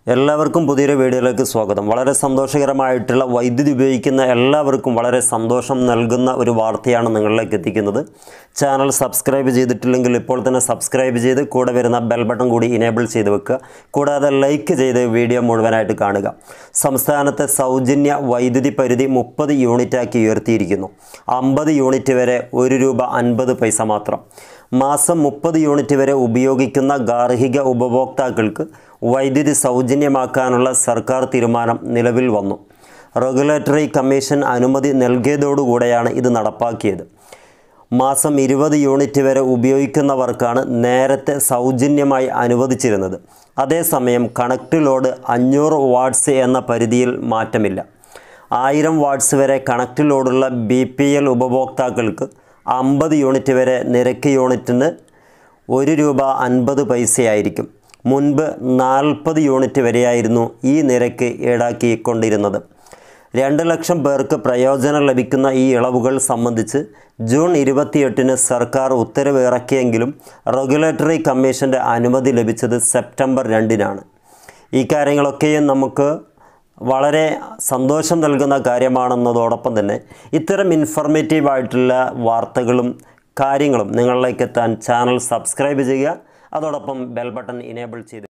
എല്ലാവർക്കും പുതിയൊരു വീഡിയോയിലേക്ക് സ്വാഗതം വളരെ സന്തോഷകരമായിട്ടുള്ള വൈദ്യുതി ഉപയോഗിക്കുന്ന എല്ലാവർക്കും വളരെ സന്തോഷം നൽകുന്ന ഒരു വാർത്തയാണ് നിങ്ങളിലേക്ക് എത്തിക്കുന്നത് ചാനൽ സബ്സ്ക്രൈബ് ചെയ്തിട്ടില്ലെങ്കിൽ ഇപ്പോൾ തന്നെ സബ്സ്ക്രൈബ് ചെയ്ത് കൂടെ വരുന്ന ബെൽ ബട്ടൺ കൂടി ഇനേബിൾ ചെയ്ത് വെക്കുക കൂടാതെ ലൈക്ക് ചെയ്ത് വീഡിയോ മുഴുവനായിട്ട് കാണുക സംസ്ഥാനത്തെ സൗജന്യ വൈദ്യുതി പരിധി മുപ്പത് യൂണിറ്റാക്കി ഉയർത്തിയിരിക്കുന്നു അമ്പത് യൂണിറ്റ് വരെ ഒരു രൂപ അൻപത് പൈസ മാത്രം മാസം മുപ്പത് യൂണിറ്റ് വരെ ഉപയോഗിക്കുന്ന ഗാർഹിക ഉപഭോക്താക്കൾക്ക് വൈദ്യുതി സൗജന്യമാക്കാനുള്ള സർക്കാർ തീരുമാനം നിലവിൽ വന്നു റെഗുലേറ്ററി കമ്മീഷൻ അനുമതി നൽകിയതോടുകൂടെയാണ് ഇത് നടപ്പാക്കിയത് മാസം ഇരുപത് യൂണിറ്റ് വരെ ഉപയോഗിക്കുന്നവർക്കാണ് നേരത്തെ സൗജന്യമായി അനുവദിച്ചിരുന്നത് അതേസമയം കണക്ട് ലോഡ് അഞ്ഞൂറ് വാട്ട്സ് എന്ന പരിധിയിൽ മാറ്റമില്ല ആയിരം വാട്ട്സ് വരെ കണക്ട് ലോഡുള്ള ബി പി എൽ ഉപഭോക്താക്കൾക്ക് അമ്പത് യൂണിറ്റ് വരെ നിരക്ക് യൂണിറ്റിന് ഒരു രൂപ അൻപത് പൈസയായിരിക്കും മുൻപ് നാൽപ്പത് യൂണിറ്റ് വരെയായിരുന്നു ഈ നിരക്ക് ഈടാക്കിക്കൊണ്ടിരുന്നത് രണ്ട് ലക്ഷം പേർക്ക് പ്രയോജനം ലഭിക്കുന്ന ഈ ഇളവുകൾ സംബന്ധിച്ച് ജൂൺ ഇരുപത്തിയെട്ടിന് സർക്കാർ ഉത്തരവ് ഇറക്കിയെങ്കിലും റെഗുലേറ്ററി കമ്മീഷൻ്റെ അനുമതി ലഭിച്ചത് സെപ്റ്റംബർ രണ്ടിനാണ് ഈ കാര്യങ്ങളൊക്കെയും നമുക്ക് വളരെ സന്തോഷം നൽകുന്ന കാര്യമാണെന്നതോടൊപ്പം തന്നെ ഇത്തരം ഇൻഫർമേറ്റീവ് ആയിട്ടുള്ള വാർത്തകളും കാര്യങ്ങളും നിങ്ങളിലേക്ക് എത്താൻ ചാനൽ സബ്സ്ക്രൈബ് ചെയ്യുക അതോടൊപ്പം ബെൽ ബട്ടൺ ഇനേബിൾ ചെയ്ത്